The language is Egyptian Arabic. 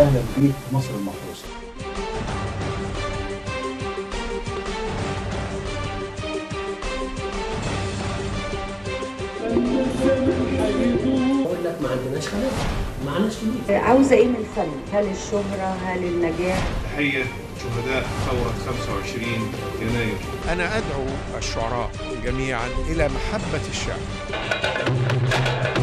اهلا بيك مصر المحروسه اقول لك ما عندناش خلاف ما عندناش فلوس عاوزة ايه من الفن؟ هل الشهرة؟ هل النجاح؟ تحية شهداء ثورة 25 يناير أنا أدعو الشعراء جميعا إلى محبة الشعب